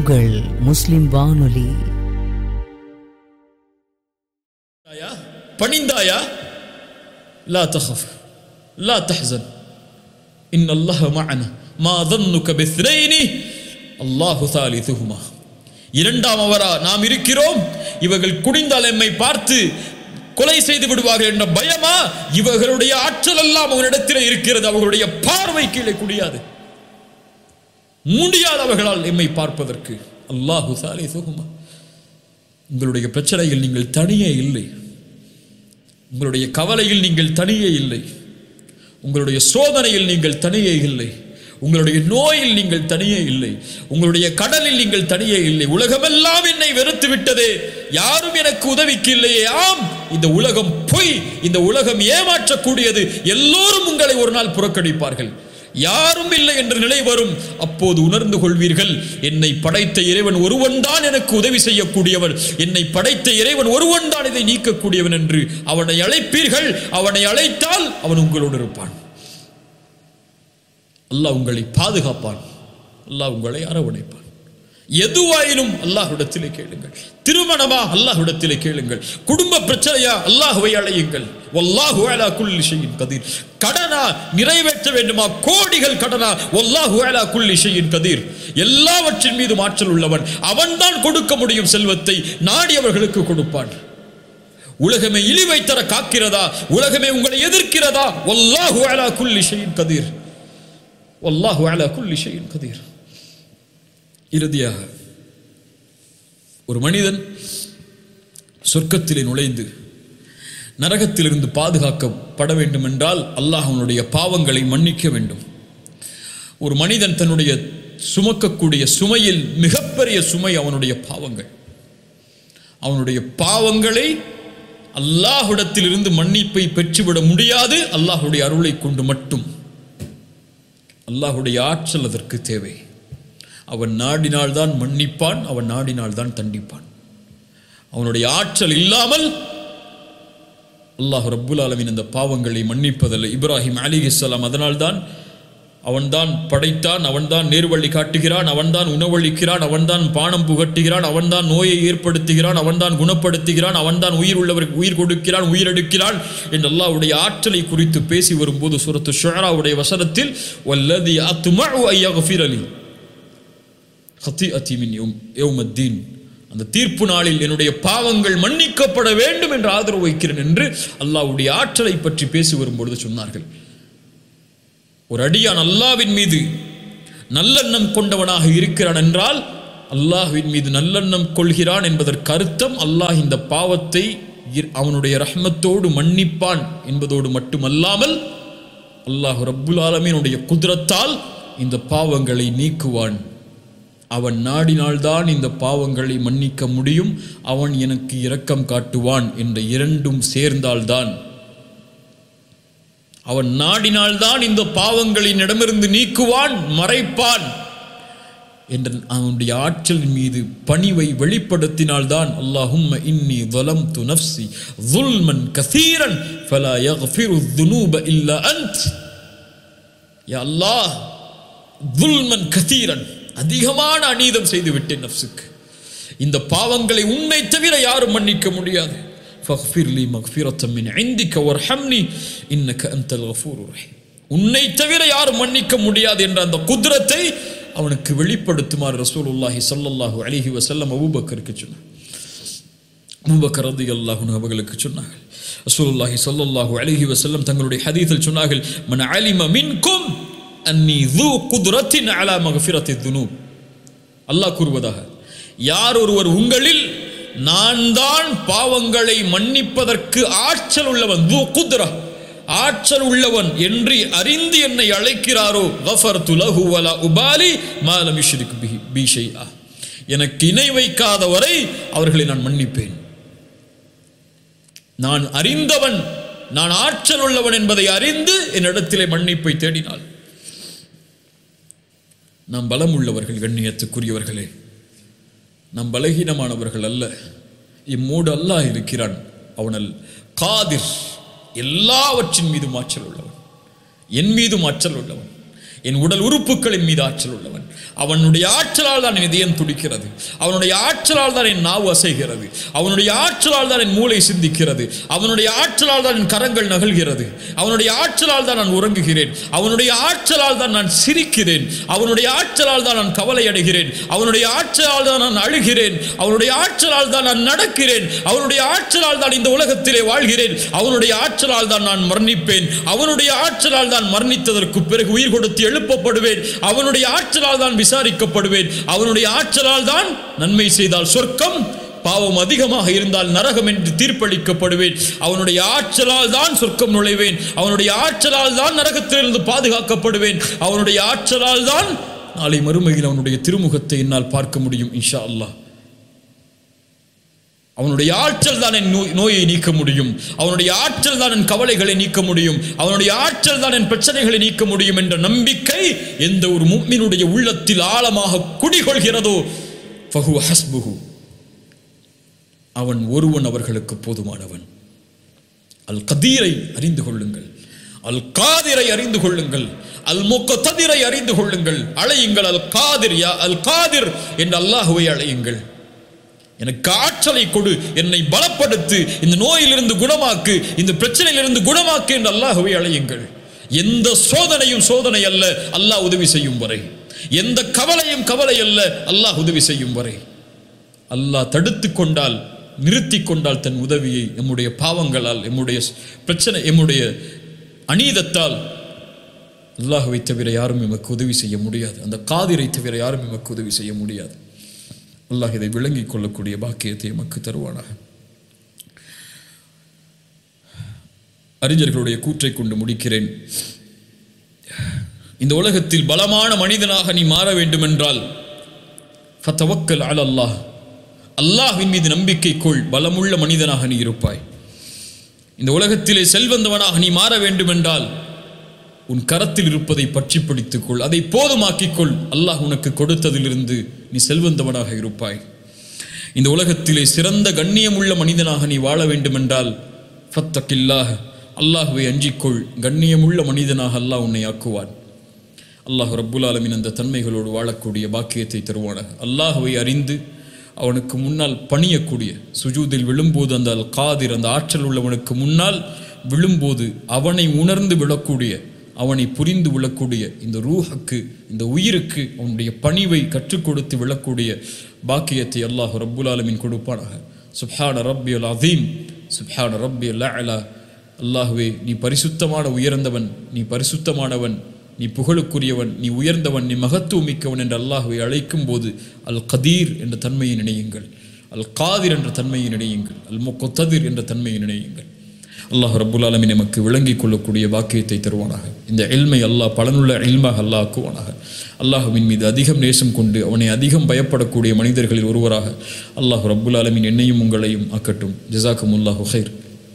உங்கள் முஸ்லிம் வானொலி பணிந்தாயா பணிந்தாயா லா தஹஃப் லா தஹ்சன் இன் அல்லாஹ் மஅனா மா ظنك باثنين அல்லாஹ் ثالثهما இரண்டாம் அவரா நாம் இருக்கிறோம் இவர்கள் குடிந்தால் எம்மை பார்த்து கொலை செய்து விடுவார்கள் என்ற பயமா இவர்களுடைய ஆற்றல் எல்லாம் அவனிடத்தில் இருக்கிறது அவர்களுடைய பார்வை கீழே குடியாது முடியாது அவர்களால் எம்மை பார்ப்பதற்கு அல்லாஹு சாலிசுகுமா உங்களுடைய பிரச்சனையில் நீங்கள் தனியே இல்லை உங்களுடைய கவலையில் நீங்கள் தனியே இல்லை உங்களுடைய சோதனையில் நீங்கள் தனியே இல்லை உங்களுடைய நோயில் நீங்கள் தனியே இல்லை உங்களுடைய கடலில் நீங்கள் தனியே இல்லை உலகமெல்லாம் என்னை வெறுத்து விட்டதே யாரும் எனக்கு உதவிக்கு இல்லையே ஆம் இந்த உலகம் பொய் இந்த உலகம் ஏமாற்றக்கூடியது எல்லோரும் உங்களை ஒரு நாள் புறக்கணிப்பார்கள் யாரும் இல்லை என்ற நிலை வரும் அப்போது உணர்ந்து கொள்வீர்கள் என்னை படைத்த இறைவன் ஒருவன் தான் எனக்கு உதவி செய்யக்கூடியவன் என்னை படைத்த இறைவன் ஒருவன் தான் இதை நீக்கக்கூடியவன் என்று அவனை அழைப்பீர்கள் அவனை அழைத்தால் அவன் உங்களோடு இருப்பான் அல்லாஹ் உங்களை பாதுகாப்பான் அல்லாஹ் உங்களை அரவணைப்பான் எதுவாயினும் அல்லாஹ்விடத்திலே கேளுங்கள் திருமணமா அல்லாஹ்விடத்திலே கேளுங்கள் குடும்ப பிரச்சனையா அல்லாஹ்வை அழையுங்கள் வல்லாஹு அலா குல்லி ஷையின் கதீர் கடனா நிறைவேற்ற வேண்டுமா கோடிகள் கடனா வல்லாஹு அலா குல்லி ஷையின் கதீர் எல்லாவற்றின் மீது ஆற்றல் உள்ளவன் அவன்தான் கொடுக்க முடியும் செல்வத்தை நாடியவர்களுக்கு கொடுப்பான் உலகமே இழிவை தர காக்கிறதா உலகமே உங்களை எதிர்க்கிறதா வல்லாஹு அலா குல்லி ஷையின் கதீர் வல்லாஹு அலா குல்லி ஷையின் கதீர் இறுதியாக ஒரு மனிதன் சொர்க்கத்திலே நுழைந்து நரகத்திலிருந்து பாதுகாக்கப்பட வேண்டும் என்றால் அல்லாஹ் அவனுடைய பாவங்களை மன்னிக்க வேண்டும் ஒரு மனிதன் தன்னுடைய சுமக்கக்கூடிய சுமையில் மிகப்பெரிய சுமை அவனுடைய பாவங்கள் அவனுடைய பாவங்களை அல்லாஹ்விடத்திலிருந்து மன்னிப்பை பெற்றுவிட முடியாது அல்லாஹுடைய அருளை கொண்டு மட்டும் அல்லாஹுடைய ஆற்றல் அதற்கு தேவை அவன் நாடினால்தான் மன்னிப்பான் அவன் நாடினால்தான் தண்டிப்பான் அவனுடைய ஆற்றல் இல்லாமல் அல்லாஹ் ரப்புல் ஆலமின் அந்த பாவங்களை மன்னிப்பதில்லை இப்ராஹிம் அலிஹிஸ்லாம் அதனால்தான் அவன்தான் படைத்தான் அவன்தான் நேர்வழி காட்டுகிறான் அவன்தான் உணவளிக்கிறான் அவன்தான் பானம் புகட்டுகிறான் அவன்தான் நோயை ஏற்படுத்துகிறான் அவன்தான் குணப்படுத்துகிறான் அவன்தான் உயிர் உள்ளவருக்கு உயிர் கொடுக்கிறான் உயிரெடுக்கிறான் என்று அல்லாஹ்வுடைய ஆற்றலை குறித்து பேசி வரும்போது சூரத்து ஷுஆராவுடைய வசனத்தில் வல்லதி அத்மஉ ஐயக்ஃபிரலி ஹத்திஅத்தி மின் யௌம் யௌமத்தீன் அந்த தீர்ப்பு நாளில் என்னுடைய பாவங்கள் மன்னிக்கப்பட வேண்டும் என்று ஆதரவு வைக்கிறேன் என்று அல்லாஹ்வுடைய ஆற்றலை பற்றி பேசி வரும்பொழுது சொன்னார்கள் ஒரு அடியான் அல்லாவின் மீது நல்லெண்ணம் கொண்டவனாக இருக்கிறான் என்றால் அல்லாஹ்வின் மீது நல்லெண்ணம் கொள்கிறான் என்பதற்கு அர்த்தம் அல்லாஹ் இந்த பாவத்தை இர்- அவனுடைய ரஹ்மத்தோடு மன்னிப்பான் என்பதோடு மட்டுமல்லாமல் அல்லாஹ் ரப்புல் ஆலமீனுடைய குதிரத்தால் இந்த பாவங்களை நீக்குவான் அவன் நாடினால்தான் இந்த பாவங்களை மன்னிக்க முடியும் அவன் எனக்கு இரக்கம் காட்டுவான் என்ற இரண்டும் சேர்ந்தால்தான் அவன் நாடினால்தான் இந்த பாவங்களின் இடமிருந்து நீக்குவான் மறைப்பான் என்ற அவனுடைய ஆற்றலின் மீது பணிவை வெளிப்படுத்தினால்தான் அல்லாஹும்ம இன்னி ظلمت نفسي ظلما كثيرا فلا يغفر الذنوب الا انت யா அல்லாஹ் ظلما كثيرا அதிகமான அநீதம் செய்து விட்டேன் நஃப்ஸுக்கு இந்த பாவங்களை உன்னை தவிர யாரும் மன்னிக்க முடியாது فاغفر لي مغفرة من عندك وارحمني إنك أنت الغفور الرحيم உன்னை தவிர யாரும் மன்னிக்க முடியாது என்ற அந்த குதிரத்தை அவனுக்கு வெளிப்படுத்துமாறு ரசூலுல்லாஹி ஸல்லல்லாஹு அலைஹி வஸல்லம் அபூபக்கருக்கு சொன்னார் அபூபக்கர் ரலியல்லாஹு அன்ஹு அவர்களுக்கு சொன்னார்கள் ரசூலுல்லாஹி ஸல்லல்லாஹு அலைஹி வஸல்லம் தங்களுடைய ஹதீஸில் சொன்னார்கள் மன் அலிம மின்கும் அன்னி ذو قدرة على مغفرة الذنوب அல்லாஹ் கூறுவதாக யார் ஒருவர் உங்களில் நான் தான் பாவங்களை மன்னிப்பதற்கு ஆற்றல் உள்ளவன் ذو قدرة ஆற்றல் உள்ளவன் என்று அறிந்து என்னை அழைக்கிறாரோ غفرت له ولا أبالي ما لم يشرك به بي شيئا எனக்கு இணை வைக்காத வரை அவர்களை நான் மன்னிப்பேன் நான் அறிந்தவன் நான் ஆற்றல் உள்ளவன் என்பதை அறிந்து என்னிடத்திலே மன்னிப்பை தேடினாள் நாம் பலம் உள்ளவர்கள் கண்ணியத்துக்குரியவர்களே நாம் பலகீனமானவர்கள் அல்ல இம்மூடு அல்லாஹ் இருக்கிறான் அவனல் காதிர் எல்லாவற்றின் மீதும் ஆற்றல் உள்ளவன் என் மீதும் ஆற்றல் உள்ளவன் என் உடல் உறுப்புகளின் மீது ஆற்றல் உள்ளவன் அவனுடைய ஆற்றலால் தான் என் இதயம் துடிக்கிறது அவனுடைய ஆற்றலால் தான் என் நாவு அசைகிறது அவனுடைய ஆற்றலால் தான் என் மூளை சிந்திக்கிறது அவனுடைய ஆற்றலால் தான் என் கரங்கள் நகல்கிறது அவனுடைய ஆற்றலால் தான் நான் உறங்குகிறேன் அவனுடைய ஆற்றலால் தான் நான் சிரிக்கிறேன் அவனுடைய ஆற்றலால் தான் நான் கவலை அடைகிறேன் அவனுடைய ஆற்றலால் தான் நான் அழுகிறேன் அவனுடைய ஆற்றலால் தான் நான் நடக்கிறேன் அவனுடைய ஆற்றலால் தான் இந்த உலகத்திலே வாழ்கிறேன் அவனுடைய ஆற்றலால் தான் நான் மரணிப்பேன் அவனுடைய ஆற்றலால் தான் மரணித்ததற்கு பிறகு உயிர் கொடுத்து எழுப்பப்படுவேன் அவனுடைய ஆற்றலால் தான் விசாரிக்கப்படுவேன் அவனுடைய ஆற்றலால் தான் நன்மை செய்தால் சொர்க்கம் பாவம் அதிகமாக இருந்தால் நரகம் என்று தீர்ப்பளிக்கப்படுவேன் அவனுடைய ஆற்றலால் தான் சொர்க்கம் நுழைவேன் அவனுடைய ஆற்றலால் தான் நரகத்திலிருந்து பாதுகாக்கப்படுவேன் அவனுடைய ஆற்றலால் தான் நாளை மறுமையில் அவனுடைய திருமுகத்தை என்னால் பார்க்க முடியும் இன்ஷா அல்லாஹ் அவனுடைய ஆற்றல் தான் என் நோய் நோயை நீக்க முடியும் அவனுடைய ஆற்றல் தான் என் கவலைகளை நீக்க முடியும் அவனுடைய ஆற்றல் தான் என் பிரச்சனைகளை நீக்க முடியும் என்ற நம்பிக்கை எந்த ஒரு மும்மினுடைய உள்ளத்தில் ஆழமாக குடிகொள்கிறதோ ஃபஹு ஹஸ்புஹு அவன் ஒருவன் அவர்களுக்கு போதுமானவன் அல் கதீரை அறிந்து கொள்ளுங்கள் அல் காதிரை அறிந்து கொள்ளுங்கள் அல் முக்கதிரை அறிந்து கொள்ளுங்கள் அழையுங்கள் அல் காதிர் யா அல் காதிர் என்று அல்லாஹுவை அழையுங்கள் எனக்கு ஆற்றலை கொடு என்னை பலப்படுத்து இந்த நோயிலிருந்து குணமாக்கு இந்த பிரச்சனையிலிருந்து குணமாக்கு என்று அல்லாஹுவை அழையுங்கள் எந்த சோதனையும் சோதனை அல்ல அல்லாஹ் உதவி செய்யும் வரை எந்த கவலையும் கவலை அல்ல அல்லாஹ் உதவி செய்யும் வரை அல்லாஹ் தடுத்து கொண்டால் நிறுத்தி கொண்டால் தன் உதவியை எம்முடைய பாவங்களால் எம்முடைய பிரச்சனை எம்முடைய அநீதத்தால் அல்லாஹுவை தவிர யாரும் எமக்கு உதவி செய்ய முடியாது அந்த காதிரை தவிர யாரும் எமக்கு உதவி செய்ய முடியாது அல்லாஹ் இதை விளங்கிக் கொள்ளக்கூடிய பாக்கியத்தை எமக்கு தருவானாக அறிஞர்களுடைய கூற்றை கொண்டு முடிக்கிறேன் இந்த உலகத்தில் பலமான மனிதனாக நீ மாற வேண்டுமென்றால் ஃபத்தவக்கல் அல அல்லாஹ் அல்லாஹ்வின் மீது நம்பிக்கை கொள் பலமுள்ள மனிதனாக நீ இருப்பாய் இந்த உலகத்திலே செல்வந்தவனாக நீ மாற வேண்டுமென்றால் உன் கரத்தில் இருப்பதை பற்றி பிடித்துக்கொள் அதை போதுமாக்கிக்கொள் அல்லாஹ் உனக்கு கொடுத்ததிலிருந்து நீ செல்வந்தவனாக இருப்பாய் இந்த உலகத்திலே சிறந்த கண்ணியமுள்ள மனிதனாக நீ வாழ வேண்டுமென்றால் ஃபத்தக்கில்லாஹ் அல்லாஹுவை அஞ்சிக்கொள் கண்ணியமுள்ள மனிதனாக அல்லாஹ் உன்னை ஆக்குவான் அல்லாஹ் ரப்புல் ஆலமின் அந்த தன்மைகளோடு வாழக்கூடிய பாக்கியத்தை தருவானாக அல்லாஹுவை அறிந்து அவனுக்கு முன்னால் பணியக்கூடிய சுஜூதில் விழும்போது அந்த அல் காதிர் அந்த ஆற்றல் உள்ளவனுக்கு முன்னால் விழும்போது அவனை உணர்ந்து விழக்கூடிய அவனை புரிந்து விழக்கூடிய இந்த ரூஹுக்கு இந்த உயிருக்கு அவனுடைய பணிவை கற்றுக் கொடுத்து விழக்கூடிய பாக்கியத்தை அல்லாஹ் ரப்புல் ஆலமின் கொடுப்பானாக சுப்ஹான ரப்பி அல் அதீம் சுப்ஹான ரப்பி அல் அலா அல்லாஹுவே நீ பரிசுத்தமான உயர்ந்தவன் நீ பரிசுத்தமானவன் நீ புகழுக்குரியவன் நீ உயர்ந்தவன் நீ மகத்துவமிக்கவன் என்று அல்லாஹுவை அழைக்கும் போது அல் கதீர் என்ற தன்மையை நினையுங்கள் அல் காதிர் என்ற தன்மையை நினையுங்கள் அல் முக்கொத்ததிர் என்ற தன்மையை நினையுங்கள் அல்லாஹ் ரப்புல் ஆலமின் நமக்கு விளங்கிக் கொள்ளக்கூடிய வாக்கியத்தை தருவானாக இந்த எல்மை அல்லாஹ் பலனுள்ள எல்மாக அல்லாஹ் ஆக்குவானாக அல்லாஹுவின் மீது அதிகம் நேசம் கொண்டு அவனை அதிகம் பயப்படக்கூடிய மனிதர்களில் ஒருவராக அல்லாஹ் ரப்புல் ஆலமின் என்னையும் உங்களையும் ஆக்கட்டும் ஜிசாக்கும் அல்லாஹு ஹைர்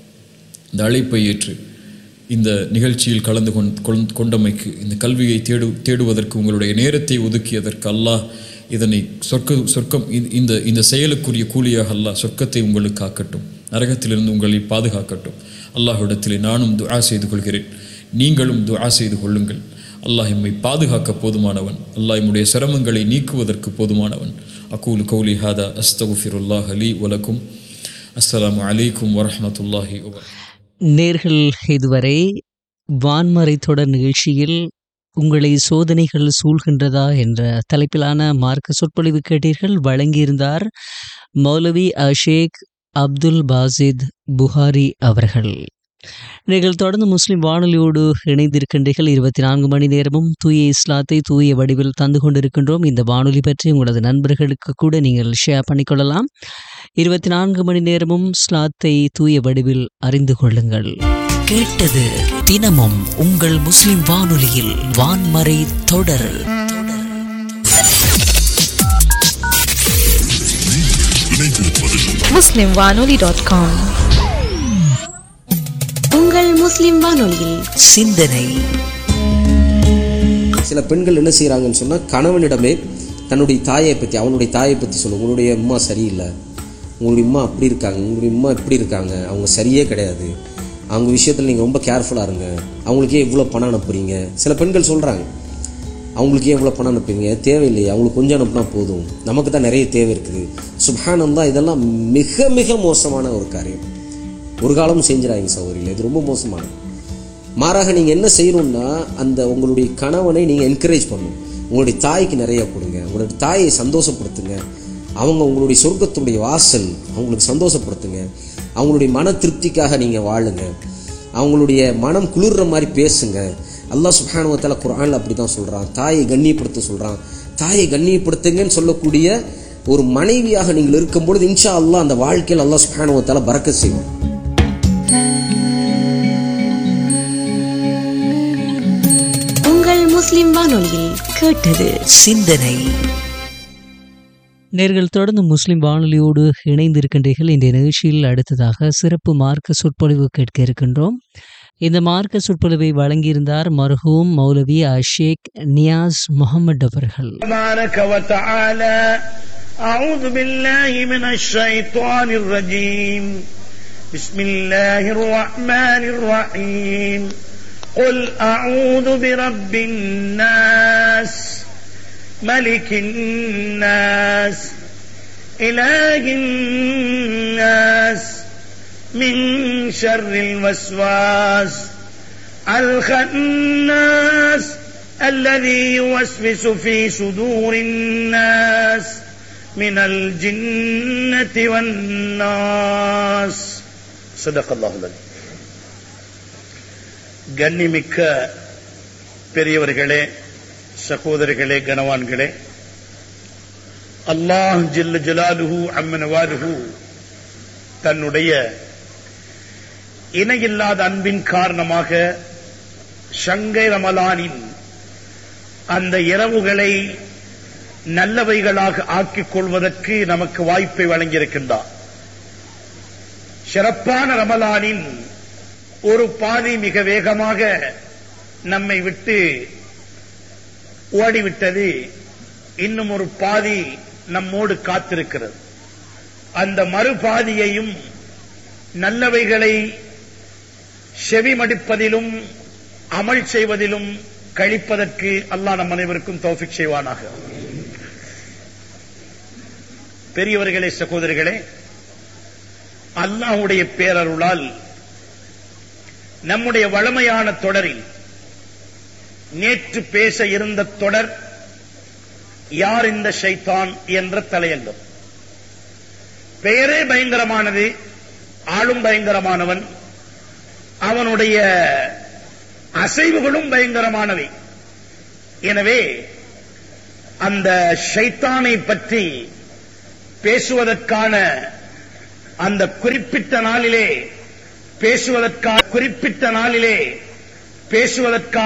இந்த அழைப்பை ஏற்று இந்த நிகழ்ச்சியில் கலந்து கொண் கொண்- கொண்டமைக்கு இந்த கல்வியை தேடு தேடுவதற்கு உங்களுடைய நேரத்தை ஒதுக்கியதற்கு அல்லாஹ் இதனை சொர்க்க சொர்க்கம் இந்த- இந்த இந்த செயலுக்குரிய கூலியாக அல்லாஹ் சொர்க்கத்தை உங்களுக்கு ஆக்கட்டும் நரகத்திலிருந்து உங்களை பாதுகாக்கட்டும் அல்லாஹ்விடத்திலே நானும் துஆ செய்து கொள்கிறேன் நீங்களும் துஆ செய்து கொள்ளுங்கள் அல்லாஹ் எம்மை பாதுகாக்க போதுமானவன் அல்லாஹ் எம்முடைய சிரமங்களை நீக்குவதற்கு போதுமானவன் அகூல் கௌலி ஹாதா அஸ்தகுஃபிருல்லாஹ் அலி வலக்கும் அஸ்ஸலாமு அலைக்கும் வரஹ்மத்துல்லாஹி வபரகாத்துஹு நேர்கள் இதுவரை வான்மறை தொடர் நிகழ்ச்சியில் உங்களை சோதனைகள் சூழ்கின்றதா என்ற தலைப்பிலான மார்க்க சொற்பொழிவு கேட்டீர்கள் வழங்கியிருந்தார் மௌலவி அஷேக் அப்துல் பாசித் புகாரி அவர்கள் நீங்கள் தொடர்ந்து முஸ்லிம் வானொலியோடு இணைந்திருக்கின்றீர்கள் இருபத்தி நான்கு மணி நேரமும் தூய இஸ்லாத்தை தூய வடிவில் தந்து கொண்டிருக்கின்றோம் இந்த வானொலி பற்றி உங்களது நண்பர்களுக்கு கூட நீங்கள் ஷேர் பண்ணிக்கொள்ளலாம் இருபத்தி நான்கு மணி நேரமும் இஸ்லாத்தை தூய வடிவில் அறிந்து கொள்ளுங்கள் கேட்டது தினமும் உங்கள் முஸ்லிம் வானொலியில் வான்மறை தொடர் muslimwanoli.com உங்கள் முஸ்லிம் வானொலியில் சிந்தனை சில பெண்கள் என்ன செய்கிறாங்கன்னு சொன்னால் கணவனிடமே தன்னுடைய தாயை பற்றி அவனுடைய தாயை பற்றி சொல்லும் உங்களுடைய அம்மா சரியில்லை உங்களுடைய அம்மா அப்படி இருக்காங்க உங்களுடைய அம்மா இப்படி இருக்காங்க அவங்க சரியே கிடையாது அவங்க விஷயத்தில் நீங்கள் ரொம்ப கேர்ஃபுல்லாக இருங்க அவங்களுக்கே இவ்வளோ பணம் அனுப்புறீங்க சில பெண்கள் சொல்கிறாங்க அவங்களுக்கு ஏன் இவ்வளோ பணம் அனுப்புவீங்க தேவையில்லையே அவங்களுக்கு கொஞ்சம் அனுப்புனா போதும் நமக்கு தான் நிறைய தேவை இருக்குது சுபானந்தா இதெல்லாம் மிக மிக மோசமான ஒரு காரியம் ஒரு காலமும் செஞ்சிடாதீங்க சௌகரியில் இது ரொம்ப மோசமானது மாறாக நீங்கள் என்ன செய்யணும்னா அந்த உங்களுடைய கணவனை நீங்கள் என்கரேஜ் பண்ணணும் உங்களுடைய தாய்க்கு நிறைய கொடுங்க உங்களுடைய தாயை சந்தோஷப்படுத்துங்க அவங்க உங்களுடைய சொர்க்கத்துடைய வாசல் அவங்களுக்கு சந்தோஷப்படுத்துங்க அவங்களுடைய மன திருப்திக்காக நீங்கள் வாழுங்க அவங்களுடைய மனம் குளிர்ற மாதிரி பேசுங்க அல்லாஹ் சுப்ஹானுவத்தால குர்ஆன்ல அப்படி தான் சொல்கிறான் தாயை கண்ணியப்படுத்த சொல்கிறான் தாயை கண்ணியப்படுத்துங்கன்னு சொல்லக்கூடிய ஒரு மனைவியாக நீங்கள் இருக்கும் பொழுது இன்ஷா அல்லாஹ் அந்த வாழ்க்கையில் அல்லாஹ் சுப்ஹானுவத்தால பறக்க செய்வோம் உங்கள் முஸ்லிம் வானொலியில் கேட்டது சிந்தனை நேர்கள் தொடர்ந்து முஸ்லிம் வானொலியோடு இணைந்திருக்கின்றீர்கள் இந்த நிகழ்ச்சியில் அடுத்ததாக சிறப்பு மார்க்க சொற்பொழிவு கேட்க இருக்கின்றோம் இந்த மார்க்க சொற்பொழிவை வழங்கியிருந்தார் மர்ஹூம் மௌலவி அஷேக் நியாஸ் முகமது அவர்கள் تبارك وتعالى أعوذ بالله من الشيطان الرجيم بسم الله الرحمن الرحيم قل أعوذ برب الناس ملك الناس إله الناس من شر الوسواس الخناس الذي يوسوس في صدور الناس من الجنة والناس صدق الله العظيم கண்ணிமிக்க பெரியவர்களே சகோதரர்களே கனவான்களே அல்லாஹ் ஜில்ல ஜலாலுஹு அம்மனவாலுஹு தன்னுடைய இணையில்லாத அன்பின் காரணமாக ஷங்கை ரமலானின் அந்த இரவுகளை நல்லவைகளாக ஆக்கிக் கொள்வதற்கு நமக்கு வாய்ப்பை வழங்கியிருக்கின்றார் சிறப்பான ரமலானின் ஒரு பாதி மிக வேகமாக நம்மை விட்டு ஓடிவிட்டது இன்னும் ஒரு பாதி நம்மோடு காத்திருக்கிறது அந்த மறுபாதியையும் நல்லவைகளை செவிமடிப்பதிலும் அமல் செய்வதிலும் கழிப்பதற்கு அல்லாஹ் நம் அனைவருக்கும் தௌஃபிக் செய்வானாக பெரியவர்களே சகோதரர்களே அல்லாஹ்வுடைய பேரருளால் நம்முடைய வளமையான தொடரில் நேற்று பேச இருந்த தொடர் யார் இந்த ஷைத்தான் என்ற தலையங்கம் பெயரே பயங்கரமானது ஆளும் பயங்கரமானவன் அவனுடைய அசைவுகளும் பயங்கரமானவை எனவே அந்த ஷைத்தானை பற்றி பேசுவதற்கான அந்த குறிப்பிட்ட நாளிலே பேசுவதற்கான குறிப்பிட்ட நாளிலே பேசுவதற்கான